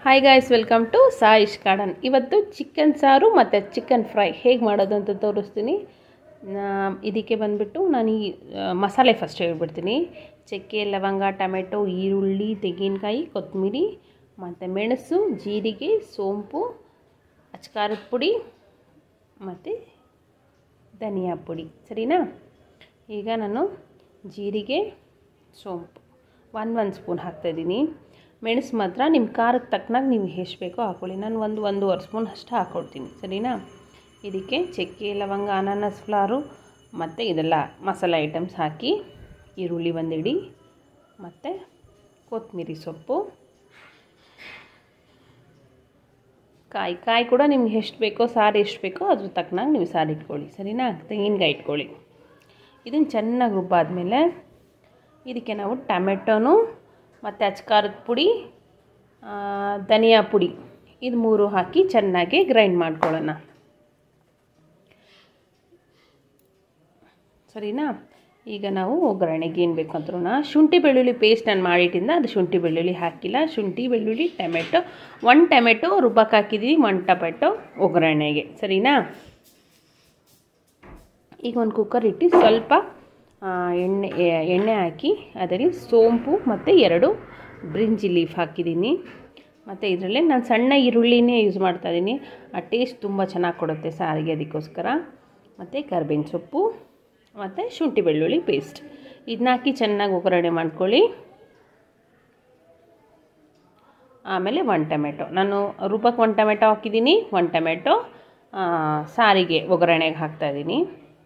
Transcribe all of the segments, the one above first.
hi guys welcome to Saish garden ಇವತ್ತು chicken ಸಾರು ಮತ್ತು ಚಿಕನ್ ಫ್ರೈ ಹೇಗೆ ಮಾಡೋದು ಅಂತ ತೋರಿಸ್ತೀನಿ ನಾ- ಇದಕ್ಕೆ ಬಂದುಬಿಟ್ಟು ನಾನು ಈ ಆ, ಮಸಾಲೆ ಫಸ್ಟ್ ಹೇಳ್ಬಿಡ್ತೀನಿ ಚಕ್ಕೆ ಲವಂಗ ಟೊಮೆಟೊ ಈರುಳ್ಳಿ ತೆಂಗಿನಕಾಯಿ ಕೊತ್ತಂಬರಿ ಮತ್ತು ಮೆಣಸು ಜೀರಿಗೆ ಸೋಂಪು ಅಚ್ಕಾರದ ಪುಡಿ ಮತ್ತು ಧನಿಯಾ ಪುಡಿ ಸರಿನಾ ಈಗ ನಾನು ಜೀರಿಗೆ ಸೋಂಪು ಒನ್ ಒಂದು ಸ್ಪೂನ್ ಹಾಕ್ತಾಯಿದ್ದೀನಿ ಮೆಣಸು ಮಾತ್ರ ನಿಮ್ಮ ಖಾರಕ್ಕೆ ತಕ್ಕನಾಗಿ ನೀವು ಎಷ್ಟು ಬೇಕೋ ಹಾಕ್ಕೊಳ್ಳಿ ನಾನು ಒಂದು ಒಂದೂವರೆ ಸ್ಪೂನ್ ಅಷ್ಟು ಹಾಕ್ಕೊಳ್ತೀನಿ ಸರಿನಾ ಇದಕ್ಕೆ ಚಕ್ಕೆ ಲವಂಗ ಅನಾನಸ್ ಫ್ಲಾರು ಮತ್ತು ಇದೆಲ್ಲ ಮಸಾಲೆ ಐಟಮ್ಸ್ ಹಾಕಿ ಈರುಳ್ಳಿ ಒಂದು ಇಡಿ ಮತ್ತು ಕೊತ್ತಂಬರಿ ಸೊಪ್ಪು ಕಾಯಿ ಕಾಯಿ ಕೂಡ ನಿಮ್ಗೆ ಎಷ್ಟು ಬೇಕೋ ಸಾರು ಎಷ್ಟು ಬೇಕೋ ಅದ್ರ ತಕ್ಕನಾಗಿ ನೀವು ಸಾರು ಇಟ್ಕೊಳ್ಳಿ ಸರಿನಾ ತೆಂಗಿನಕಾಯಿ ಇಟ್ಕೊಳ್ಳಿ ಇದನ್ನು ಚೆನ್ನಾಗಿ ರುಬ್ಬಾದ್ಮೇಲೆ ಇದಕ್ಕೆ ನಾವು ಟೊಮೆಟೊನು ಮತ್ತು ಅಚ್ಕಾರದ ಪುಡಿ ಆ, ಧನಿಯಾ ಪುಡಿ ಇದು ಮೂರು ಹಾಕಿ ಚೆನ್ನಾಗಿ ಗ್ರೈಂಡ್ ಮಾಡ್ಕೊಳ್ಳೋಣ ಸರಿನಾ ಈಗ ನಾವು ಒಗ್ಗರಣೆಗೆ ಏನು ಬೇಕು ಅಂದ್ರೂ ಶುಂಠಿ ಬೆಳ್ಳುಳ್ಳಿ ಪೇಸ್ಟ್ ನಾನು ಮಾಡಿಟ್ಟಿಂದ ಅದು ಶುಂಠಿ ಬೆಳ್ಳುಳ್ಳಿ ಹಾಕಿಲ್ಲ ಶುಂಠಿ ಬೆಳ್ಳುಳ್ಳಿ ಟೊಮೆಟೊ ಒಂದು ಟೊಮೆಟೊ ರುಬ್ಬಕ್ಕೆ ಹಾಕಿದ್ದೀವಿ ಒಂದು ಟೊಮೆಟೊ ಒಗ್ಗರಣೆಗೆ ಸರಿನಾ ಈಗ ಒಂದು ಕುಕ್ಕರ್ ಇಟ್ಟು ಸ್ವಲ್ಪ ಆ, ಎಣ್ಣೆ ಎ- ಎಣ್ಣೆ ಹಾಕಿ ಅದರಲ್ಲಿ ಸೋಂಪು ಮತ್ತು ಎರಡು ಬ್ರಿಂಜಿ ಲೀಫ್ ಹಾಕಿದ್ದೀನಿ ಮತ್ತು ಇದರಲ್ಲೇ ನಾನು ಸಣ್ಣ ಈರುಳ್ಳಿನೇ ಯೂಸ್ ಮಾಡ್ತಾಯಿದ್ದೀನಿ ಆ ಟೇಸ್ಟ್ ತುಂಬ ಚೆನ್ನಾಗಿ ಕೊಡುತ್ತೆ ಸಾರಿಗೆ ಅದಕ್ಕೋಸ್ಕರ ಮತ್ತು ಕರ್ಬೇವಿನ ಸೊಪ್ಪು ಮತ್ತು ಶುಂಠಿ ಬೆಳ್ಳುಳ್ಳಿ ಪೇಸ್ಟ್ ಇದನ್ನ ಹಾಕಿ ಚೆನ್ನಾಗಿ ಒಗ್ಗರಣೆ ಮಾಡ್ಕೊಳ್ಳಿ ಆಮೇಲೆ ಒನ್ ಟೊಮೆಟೊ ನಾನು ರುಬ್ಬಕ್ಕೆ ಒಂದು ಟೊಮೆಟೊ ಹಾಕಿದ್ದೀನಿ ಒಂದು ಟೊಮೆಟೊ ಆ, ಸಾರಿಗೆ ಒಗ್ಗರಣೆಗೆ ಹಾಕ್ತಾಯಿದ್ದೀನಿ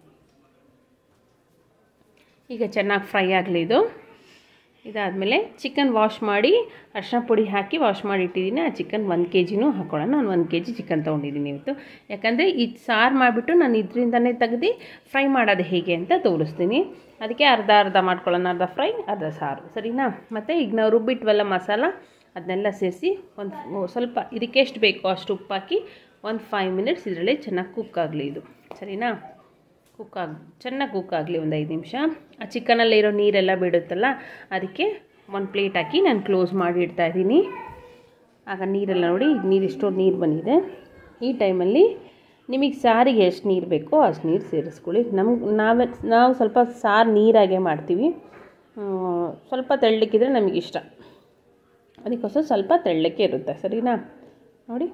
ಈಗ ಚೆನ್ನಾಗಿ ಫ್ರೈ ಆಗಲಿ ಇದು ಇದಾದಮೇಲೆ ಚಿಕನ್ ವಾಶ್ ಮಾಡಿ ಅರಿಶಿನ ಪುಡಿ ಹಾಕಿ ವಾಶ್ ಮಾಡಿ ಇಟ್ಟಿದ್ದೀನಿ ಆ ಚಿಕನ್ ಒಂದು ಕೆ ಜಿನೂ ಹಾಕ್ಕೊಳ್ಳೋಣ ನಾನು ಒಂದು ಕೆ ಜಿ ಚಿಕನ್ ತೊಗೊಂಡಿದ್ದೀನಿ ಇವತ್ತು ಯಾಕಂದರೆ ಇದು ಸಾರು ಮಾಡಿಬಿಟ್ಟು ನಾನು ಇದರಿಂದನೇ ತೆಗ್ದು ಫ್ರೈ ಮಾಡೋದು ಹೇಗೆ ಅಂತ ತೋರಿಸ್ತೀನಿ ಅದಕ್ಕೆ ಅರ್ಧ ಅರ್ಧ ಮಾಡ್ಕೊಳ್ಳೋಣ ಅರ್ಧ ಫ್ರೈ ಅರ್ಧ ಸಾರು ಸರಿನಾ ಮತ್ತು ಈಗ ನಾವು ರುಬ್ಬಿಟ್ವಲ್ಲ ಮಸಾಲ ಅದನ್ನೆಲ್ಲ ಸೇರಿಸಿ ಒಂದು ಸ್ವಲ್ಪ ಇದಕ್ಕೆ ಎಷ್ಟು ಬೇಕೋ ಅಷ್ಟು ಉಪ್ಪು ಹಾಕಿ ಒಂದು ಫೈವ್ ಮಿನಿಟ್ಸ್ ಇದರಲ್ಲೇ ಚೆನ್ನಾಗಿ ಕುಕ್ ಆಗಲಿ ಇದು ಸರಿನಾ ಕುಕ್ ಆಗಿ ಚೆನ್ನಾಗಿ ಕುಕ್ ಆಗಲಿ ಒಂದು ಐದು ನಿಮಿಷ ಆ ಚಿಕನಲ್ಲಿರೋ ನೀರೆಲ್ಲ ಬಿಡುತ್ತಲ್ಲ ಅದಕ್ಕೆ ಒಂದು ಪ್ಲೇಟ್ ಹಾಕಿ ನಾನು ಕ್ಲೋಸ್ ಮಾಡಿ ಇಡ್ತಾ ಇದ್ದೀನಿ ಆಗ ನೀರೆಲ್ಲ ನೋಡಿ ಈಗ ನೀರು ಇಷ್ಟೊಂದು ನೀರು ಬಂದಿದೆ ಈ ಟೈಮಲ್ಲಿ ನಿಮಗೆ ಸಾರಿಗೆ ಎಷ್ಟು ನೀರು ಬೇಕೋ ಅಷ್ಟು ನೀರು ಸೇರಿಸ್ಕೊಳ್ಳಿ ನಮ್ಗೆ ನಾವೇ ನಾವು ಸ್ವಲ್ಪ ಸಾರು ನೀರಾಗೆ ಮಾಡ್ತೀವಿ ಹ್ಮ್, ಸ್ವಲ್ಪ ತೆಳ್ಳಕ್ಕಿದ್ರೆ ನಮಗಿಷ್ಟ ಅದಕ್ಕೋಸ್ಕರ ಸ್ವಲ್ಪ ತೆಳ್ಳಕ್ಕೆ ಇರುತ್ತೆ ಸರಿನಾ ನೋಡಿ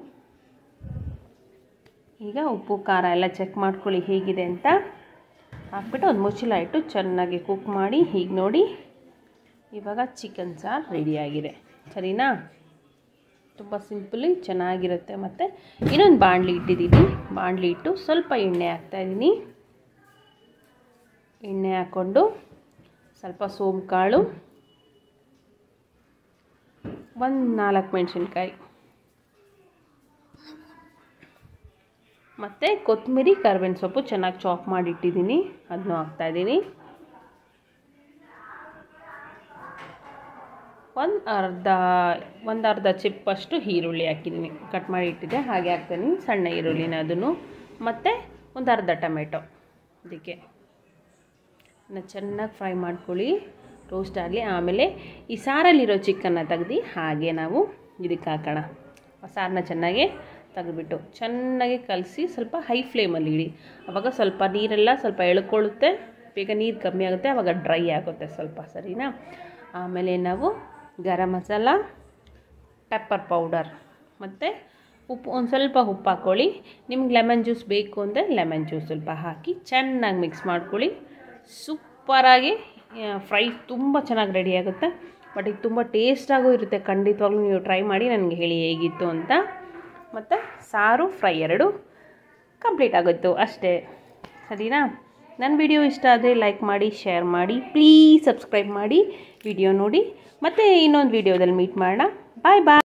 ಈಗ ಉಪ್ಪು ಖಾರ ಎಲ್ಲ ಚೆಕ್ ಮಾಡ್ಕೊಳ್ಳಿ ಹೇಗಿದೆ ಅಂತ ಹಾಕ್ಬಿಟ್ಟು ಒಂದು ಮುಚ್ಚಳ ಇಟ್ಟು ಚೆನ್ನಾಗಿ ಕುಕ್ ಮಾಡಿ ಹೀಗೆ ನೋಡಿ ಇವಾಗ ಚಿಕನ್ ಸಾರು ರೆಡಿಯಾಗಿದೆ ಸರಿನಾ ತುಂಬ ಸಿಂಪಲಿ ಚೆನ್ನಾಗಿರುತ್ತೆ ಮತ್ತು ಇನ್ನೊಂದು ಬಾಣಲಿ ಇಟ್ಟಿದ್ದೀನಿ ಬಾಣಲಿ ಇಟ್ಟು ಸ್ವಲ್ಪ ಎಣ್ಣೆ ಹಾಕ್ತಾಯಿದ್ದೀನಿ ಎಣ್ಣೆ ಹಾಕ್ಕೊಂಡು ಸ್ವಲ್ಪ ಸೋಂಕಾಳು ಒಂದು ನಾಲ್ಕು ಮೆಣಸಿನ್ಕಾಯಿ ಮತ್ತು ಕೊತ್ತಂಬರಿ ಕರ್ಬೇವಿನ ಸೊಪ್ಪು ಚೆನ್ನಾಗಿ ಚಾಪ್ ಮಾಡಿ ಇಟ್ಟಿದ್ದೀನಿ ಅದನ್ನು ಹಾಕ್ತಾಯಿದ್ದೀನಿ ಒಂದು ಅರ್ಧ ಒಂದು ಅರ್ಧ ಚಿಪ್ಪಷ್ಟು ಈರುಳ್ಳಿ ಹಾಕಿದ್ದೀನಿ ಕಟ್ ಮಾಡಿ ಇಟ್ಟಿದ್ದೆ ಹಾಗೆ ಹಾಕ್ತೀನಿ ಸಣ್ಣ ಈರುಳ್ಳಿನ ಅದನ್ನು ಮತ್ತು ಒಂದು ಅರ್ಧ ಟೊಮೆಟೊ ಅದಕ್ಕೆ ಅದನ್ನ ಚೆನ್ನಾಗಿ ಫ್ರೈ ಮಾಡ್ಕೊಳ್ಳಿ ರೋಸ್ಟ್ ಆಗಲಿ ಆಮೇಲೆ ಈ ಸಾರಲ್ಲಿರೋ ಚಿಕನ್ನ ತೆಗ್ದು ಹಾಗೆ ನಾವು ಇದಕ್ಕೆ ಹಾಕೋಣ ಆ ಸಾರನ್ನ ಚೆನ್ನಾಗಿ ತೆಗೆದ್ಬಿಟ್ಟು ಚೆನ್ನಾಗಿ ಕಲಸಿ ಸ್ವಲ್ಪ ಹೈ ಫ್ಲೇಮಲ್ಲಿ ಇಡಿ ಆವಾಗ ಸ್ವಲ್ಪ ನೀರೆಲ್ಲ ಸ್ವಲ್ಪ ಎಳ್ಕೊಳ್ಳುತ್ತೆ ಬೇಗ ನೀರು ಕಮ್ಮಿ ಆಗುತ್ತೆ ಆವಾಗ ಡ್ರೈ ಆಗುತ್ತೆ ಸ್ವಲ್ಪ ಸರಿನಾ ಆಮೇಲೆ ನಾವು ಗರಂ ಮಸಾಲ ಪೆಪ್ಪರ್ ಪೌಡರ್ ಮತ್ತು ಉಪ್ಪು ಒಂದು ಸ್ವಲ್ಪ ಉಪ್ಪು ಹಾಕ್ಕೊಳ್ಳಿ ನಿಮ್ಗೆ ಲೆಮನ್ ಜ್ಯೂಸ್ ಬೇಕು ಅಂದರೆ ಲೆಮನ್ ಜ್ಯೂಸ್ ಸ್ವಲ್ಪ ಹಾಕಿ ಚೆನ್ನಾಗಿ ಮಿಕ್ಸ್ ಮಾಡ್ಕೊಳ್ಳಿ ಸೂಪರಾಗಿ ಫ್ರೈ ತುಂಬ ಚೆನ್ನಾಗಿ ರೆಡಿ ಆಗುತ್ತೆ ಬಟ್ ಇದು ತುಂಬ ಟೇಸ್ಟಾಗೂ ಇರುತ್ತೆ ಖಂಡಿತವಾಗ್ಲೂ ನೀವು ಟ್ರೈ ಮಾಡಿ ನನಗೆ ಹೇಳಿ ಹೇಗಿತ್ತು ಅಂತ ಮತ್ತು ಸಾರು ಫ್ರೈ ಎರಡು ಕಂಪ್ಲೀಟ್ ಆಗೋಯ್ತು ಅಷ್ಟೇ ಸರಿನಾ ನನ್ನ ವಿಡಿಯೋ ಇಷ್ಟ ಆದರೆ ಲೈಕ್ ಮಾಡಿ ಶೇರ್ ಮಾಡಿ ಪ್ಲೀಸ್ ಸಬ್ಸ್ಕ್ರೈಬ್ ಮಾಡಿ ವಿಡಿಯೋ ನೋಡಿ ಮತ್ತು ಇನ್ನೊಂದು ವಿಡಿಯೋದಲ್ಲಿ ಮೀಟ್ ಮಾಡೋಣ ಬಾಯ್ ಬಾಯ್